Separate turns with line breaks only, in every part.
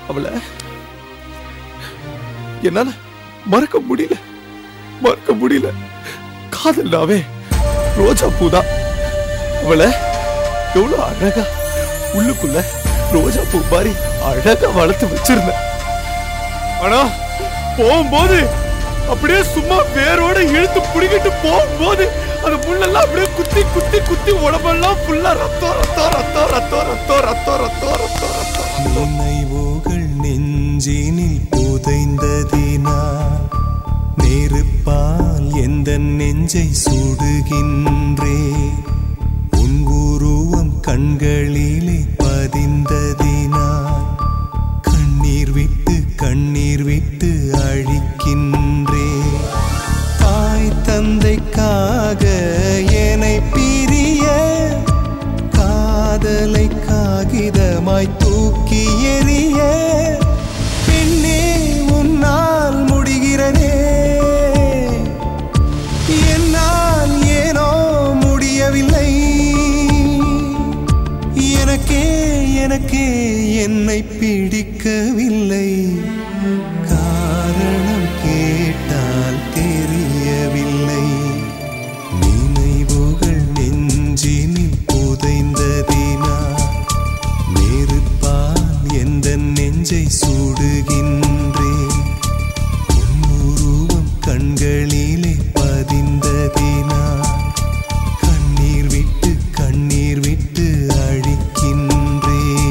அவளை என்னால மறக்க முடியல மறக்க முடியல காதல்னாவே ரோஜா பூதான் அவளை எவ்வளவு அழகா உள்ளுக்குள்ள ரோஜா பூ மாதிரி அழகா வளர்த்து வச்சிருந்தேன் ஆனா போகும்போது அப்படியே சும்மா வேரோட இழுத்து புடிக்கிட்டு போகும்போது அந்த முள்ளெல்லாம் அப்படியே குத்தி குத்தி குத்தி உடம்பெல்லாம் ஃபுல்லா ரத்தம் ரத்தம் ரத்தம் ரத்தம் ரத்தம் ரத்தம் ரத்தம் ரத்தம் ரத்தம்
நினைவுகள் நெஞ்சினில் புதைந்ததினா நெருப்பால் எந்த நெஞ்சை சுடுகின்றே உன் உருவம் கண்களிலே பதிந்ததினா கண்ணீர் விட்டு கண்ணீர் விட்டு அழிக்கின்றே தாய் தந்தைக்காக என்னை பிரிய காதலை காகிதமாய் தூக்கி எறிய பெண்ணே உன்னால் முடிகிறதே என்னால் ஏனோ முடியவில்லை எனக்கே எனக்கே என்னை பிடிக்கவில்லை காரணம் கேட்டால் தெரியவில்லை நினைவுகள் நெஞ்சினில் புதைந்ததினா நெருப்பால் எந்த நெஞ்சை சூடுகின்றேன் உன் உருவம் கண்களிலே பதிந்ததினா கண்ணீர் விட்டு கண்ணீர் விட்டு அழிக்கின்றேன்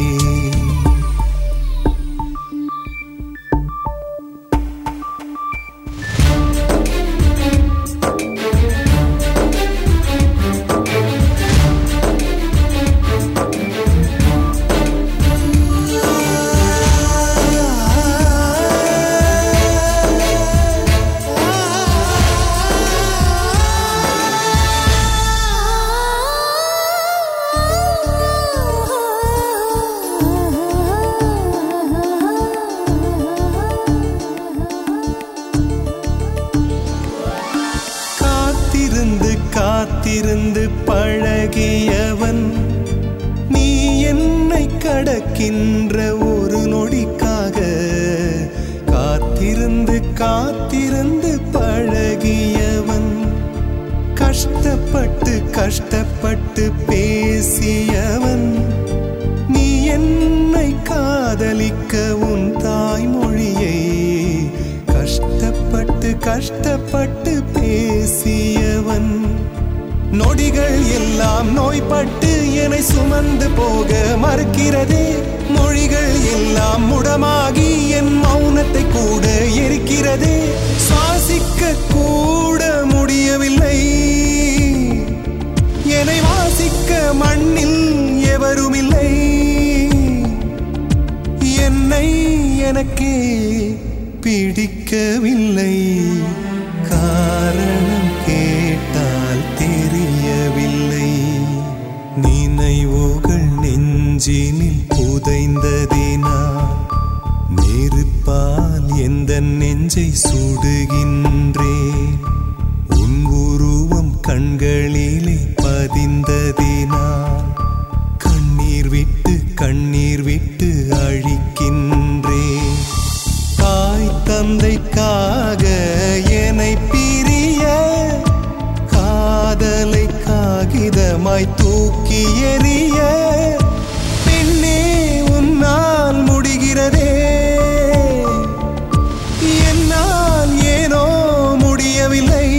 காத்திருந்து காத்திருந்து பழகியவன் நீ என்னை கடக்கின்ற ஒரு நொடிக்காக காத்திருந்து காத்திருந்து பழகியவன் கஷ்டப்பட்டு கஷ்டப்பட்டு பேசியவன் நீ என்னை காதலிக்க உன் தாய்மொழியை கஷ்டப்பட்டு கஷ்டப்பட்டு பேசியவன் நொடிகள் எல்லாம் நோய்பட்டு என்னை சுமந்து போக மறுக்கிறதே மொழிகள் எல்லாம் முடமாகி என் மௌனத்தை கூட எரிக்கிறதே சுவாசிக்க கூட முடியவில்லை என்னை வாசிக்க மண்ணில் எவருமில்லை என்னை எனக்கே பிடிக்கவில்லை காரணம் கேட்டால் தெரியவில்லை நினைவுகள் நெஞ்சினில் புதைந்ததினா நெருப்பால் எந்த நெஞ்சை சுடுகின்றேன் உன் உருவம் கண்களிலே பதிந்ததினா கண்ணீர் விட்டு கண்ணீர் விட்டு அழிக்கின்றேன் தாய் தந்தைக்காக என்னை பிரிய காதலை காகிதமாய் தூக்கி எறிய பெண்ணே உன்னால் முடிகிறதே என்னால் ஏனோ முடியவில்லை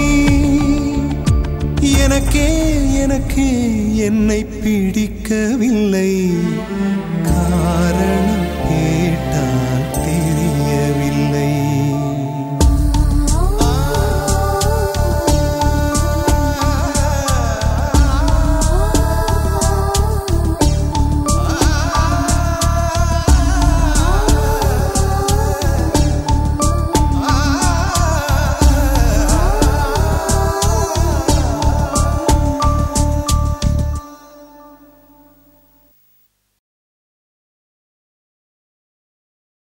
எனக்கே எனக்கே என்னை பிடிக்கவில்லை காரணம் கேட்டால்